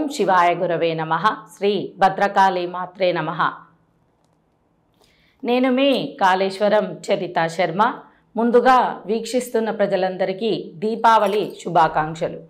శివాయ గురవే నమ శ్రీ భద్రకాళి మాత్రే నమ నేను మీ కాళేశ్వరం చరిత శర్మ ముందుగా వీక్షిస్తున్న ప్రజలందరికీ దీపావళి శుభాకాంక్షలు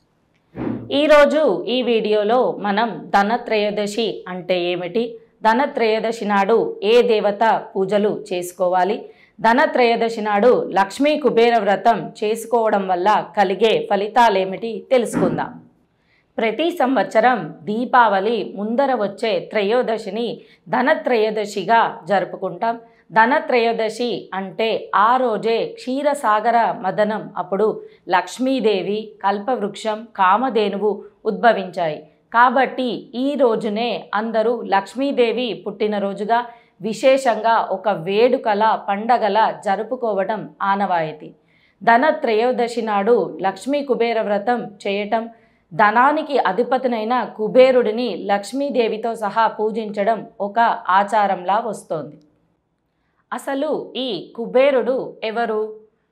ఈరోజు ఈ వీడియోలో మనం ధనత్రయోదశి అంటే ఏమిటి ధనత్రయోదశి నాడు ఏ దేవత పూజలు చేసుకోవాలి ధనత్రయోదశి నాడు లక్ష్మీ కుబేర వ్రతం చేసుకోవడం వల్ల కలిగే ఫలితాలేమిటి తెలుసుకుందాం ప్రతి సంవత్సరం దీపావళి ముందర వచ్చే త్రయోదశిని ధనత్రయోదశిగా జరుపుకుంటాం ధనత్రయోదశి అంటే ఆ రోజే క్షీరసాగర మదనం అప్పుడు లక్ష్మీదేవి కల్పవృక్షం కామధేనువు ఉద్భవించాయి కాబట్టి ఈ రోజునే అందరూ లక్ష్మీదేవి పుట్టినరోజుగా విశేషంగా ఒక వేడుకల పండగల జరుపుకోవడం ఆనవాయితీ ధనత్రయోదశి నాడు లక్ష్మీ కుబేర వ్రతం చేయటం ధనానికి అధిపతినైన కుబేరుడిని లక్ష్మీదేవితో సహా పూజించడం ఒక ఆచారంలా వస్తోంది అసలు ఈ కుబేరుడు ఎవరు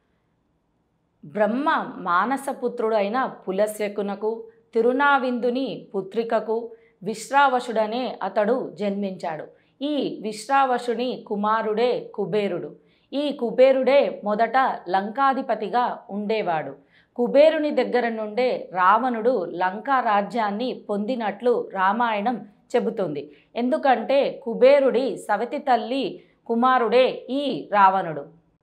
బ్రహ్మ మానసపుత్రుడు అయిన పులస్యకునకు తిరునావిందుని పుత్రికకు విశ్రావశుడనే అతడు జన్మించాడు ఈ విశ్రావశుని కుమారుడే కుబేరుడు ఈ కుబేరుడే మొదట లంకాధిపతిగా ఉండేవాడు కుబేరుని దగ్గర నుండే రావణుడు లంకా రాజ్యాన్ని పొందినట్లు రామాయణం చెబుతుంది ఎందుకంటే కుబేరుడి సవతి తల్లి కుమారుడే ఈ రావణుడు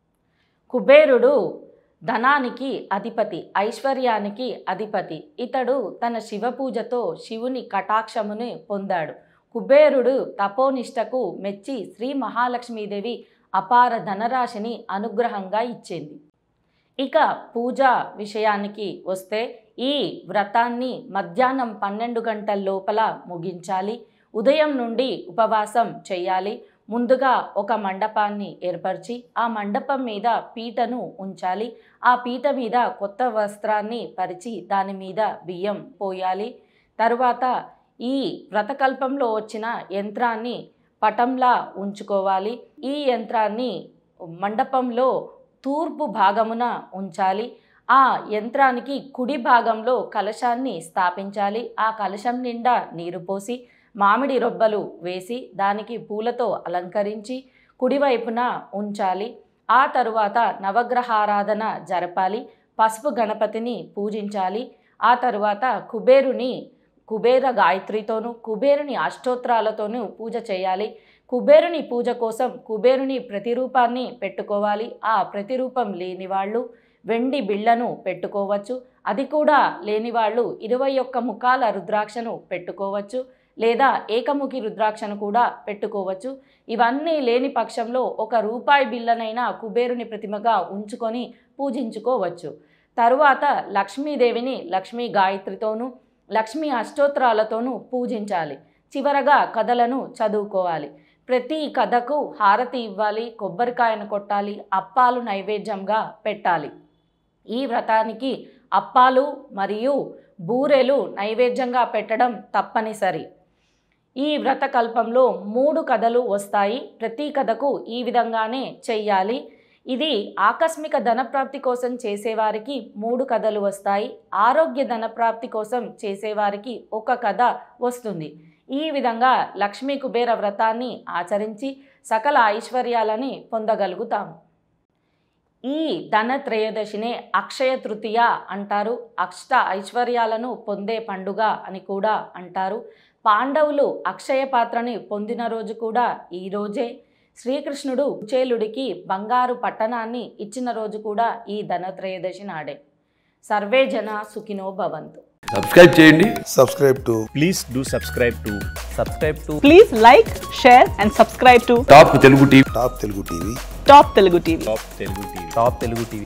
కుబేరుడు ధనానికి అధిపతి ఐశ్వర్యానికి అధిపతి ఇతడు తన శివపూజతో శివుని కటాక్షముని పొందాడు కుబేరుడు తపోనిష్టకు మెచ్చి శ్రీ మహాలక్ష్మీదేవి అపార ధనరాశిని అనుగ్రహంగా ఇచ్చింది ఇక పూజ విషయానికి వస్తే ఈ వ్రతాన్ని మధ్యాహ్నం పన్నెండు గంటల లోపల ముగించాలి ఉదయం నుండి ఉపవాసం చేయాలి ముందుగా ఒక మండపాన్ని ఏర్పరిచి ఆ మండపం మీద పీటను ఉంచాలి ఆ పీట మీద కొత్త వస్త్రాన్ని పరిచి దాని మీద బియ్యం పోయాలి తరువాత ఈ వ్రతకల్పంలో వచ్చిన యంత్రాన్ని పటంలా ఉంచుకోవాలి ఈ యంత్రాన్ని మండపంలో తూర్పు భాగమున ఉంచాలి ఆ యంత్రానికి కుడి భాగంలో కలశాన్ని స్థాపించాలి ఆ కలశం నిండా నీరు పోసి మామిడి రొబ్బలు వేసి దానికి పూలతో అలంకరించి కుడివైపున ఉంచాలి ఆ తరువాత నవగ్రహారాధన జరపాలి పసుపు గణపతిని పూజించాలి ఆ తరువాత కుబేరుని కుబేర గాయత్రితోనూ కుబేరుని అష్టోత్తరాలతోనూ పూజ చేయాలి కుబేరుని పూజ కోసం కుబేరుని ప్రతిరూపాన్ని పెట్టుకోవాలి ఆ ప్రతిరూపం లేని వాళ్ళు వెండి బిళ్ళను పెట్టుకోవచ్చు అది కూడా లేని వాళ్ళు ఇరవై ఒక్క ముఖాల రుద్రాక్షను పెట్టుకోవచ్చు లేదా ఏకముఖి రుద్రాక్షను కూడా పెట్టుకోవచ్చు ఇవన్నీ లేని పక్షంలో ఒక రూపాయి బిళ్ళనైనా కుబేరుని ప్రతిమగా ఉంచుకొని పూజించుకోవచ్చు తరువాత లక్ష్మీదేవిని లక్ష్మీ గాయత్రితోనూ లక్ష్మీ అష్టోత్తరాలతోనూ పూజించాలి చివరగా కథలను చదువుకోవాలి ప్రతి కథకు హారతి ఇవ్వాలి కొబ్బరికాయను కొట్టాలి అప్పాలు నైవేద్యంగా పెట్టాలి ఈ వ్రతానికి అప్పాలు మరియు బూరెలు నైవేద్యంగా పెట్టడం తప్పనిసరి ఈ వ్రతకల్పంలో మూడు కథలు వస్తాయి ప్రతి కథకు ఈ విధంగానే చెయ్యాలి ఇది ఆకస్మిక ధనప్రాప్తి కోసం చేసేవారికి మూడు కథలు వస్తాయి ఆరోగ్య ధనప్రాప్తి కోసం చేసేవారికి ఒక కథ వస్తుంది ఈ విధంగా లక్ష్మీ కుబేర వ్రతాన్ని ఆచరించి సకల ఐశ్వర్యాలని పొందగలుగుతాము ఈ ధన త్రయోదశినే అక్షయ తృతీయ అంటారు అష్ట ఐశ్వర్యాలను పొందే పండుగ అని కూడా అంటారు పాండవులు అక్షయ పాత్రని పొందిన రోజు కూడా ఈ రోజే శ్రీకృష్ణుడు కుచేలుడికి బంగారు పట్టణాన్ని ఇచ్చిన రోజు కూడా ఈ ధనత్రయోదశి నాడే సర్వే జన సుఖినో భవంతు సబ్స్క్రైబ్ చేయండి subscribe to please do subscribe to subscribe to Please like, share, and subscribe to top Telugu TV Top Telugu TV. Top Telugu TV. top telugu tv top telugu tv